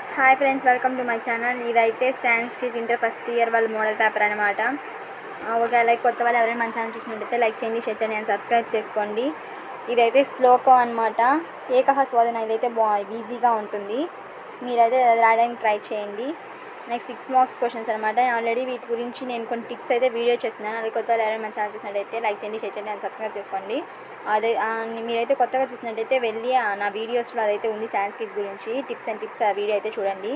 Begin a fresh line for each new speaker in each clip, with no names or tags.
hi friends welcome to my channel ఇదైతే Sanskrit inter first year వాళ్ళ model paper అనమాట ఒకవేళ లైక్ కొత్త వాళ్ళు ఎవరైనా మన ఛానల్ చూసినట్టయితే లైక్ చేయండి షేర్ చేయండి అండ్ సబ్స్క్రైబ్ చేసుకోండి ఇదైతే శ్లోకం అనమాట ఏకహ స్వాదన ఇదైతే బా ఈజీగా ఉంటుంది మీరైతే అది రాయడానికి ట్రై చేయండి నెక్స్ట్ సిక్స్ మార్క్స్ క్వశ్చన్స్ అనమాట ఆల్రెడీ వీటి గురించి నేను కొన్ని టిప్స్ అయితే వీడియో చేస్తున్నాను అది కొత్త వాళ్ళు ఎవరైనా మన ఛానల్ చూసినట్టయితే లైక్ చేయండి షేర్ చేయండి అండ్ సబ్స్క్రైబ్ చేసుకోండి అదే ఆ, మీరైతే కొత్తగా చూసినట్టయితే వెళ్ళి ఆ నా వీడియోస్లో అదైతే ఉంది సాంస్క్రిట్ గురించి టిప్స్ అండ్ టిప్స్ ఆ వీడియో అయితే చూడండి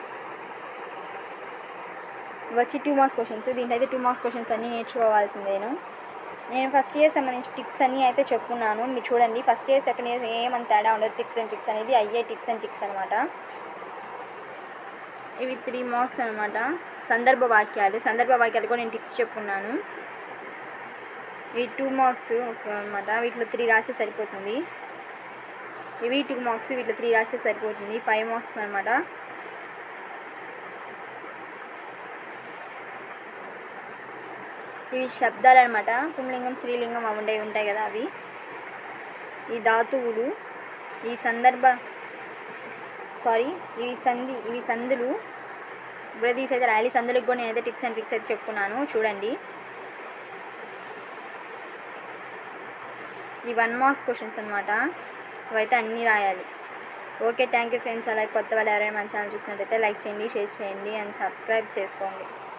ఇవి వచ్చి టూ మార్క్స్ క్వశ్చన్స్ దీంట్లో అయితే టూ మార్క్స్ క్వశ్చన్స్ అన్నీ నేర్చుకోవాల్సిందేను నేను ఫస్ట్ ఇయర్ సంబంధించి టిప్స్ అన్నీ అయితే చెప్పుకున్నాను మీరు చూడండి ఫస్ట్ ఇయర్ సెకండ్ ఇయర్ ఏమంత తేడా ఉండదు టిప్స్ అండ్ టిప్స్ అనేది అయ్యే టిప్స్ అండ్ టిప్స్ అనమాట ఇవి త్రీ మార్క్స్ అనమాట సందర్భ వాక్యాలు సందర్భ వాక్యాలు కూడా నేను టిప్స్ చెప్పుకున్నాను ఇవి టూ మార్క్స్ అనమాట వీటిలో త్రీ రాస్తే సరిపోతుంది ఇవి టూ మార్క్స్ వీటిలో త్రీ రాస్తే సరిపోతుంది ఫైవ్ మార్క్స్ అనమాట ఇవి శబ్దాలు అనమాట పుంలింగం స్త్రీలింగం అవి ఉంటాయి ఉంటాయి కదా అవి ఈ ధాతువులు ఈ సందర్భ సారీ ఇవి సంధి ఇవి సందులు బ్రదీస్ అయితే రాయాలి సందులకు కూడా నేనైతే టిప్స్ అండ్ ట్రిక్స్ అయితే చెప్పుకున్నాను చూడండి ఈ వన్ మార్క్స్ క్వశ్చన్స్ అనమాట అవైతే అన్నీ రాయాలి ఓకే థ్యాంక్ యూ ఫ్రెండ్స్ అలాగే కొత్త వాళ్ళు ఎవరైనా మన ఛానల్ చూసినట్టయితే లైక్ చేయండి షేర్ చేయండి అండ్ సబ్స్క్రైబ్ చేసుకోండి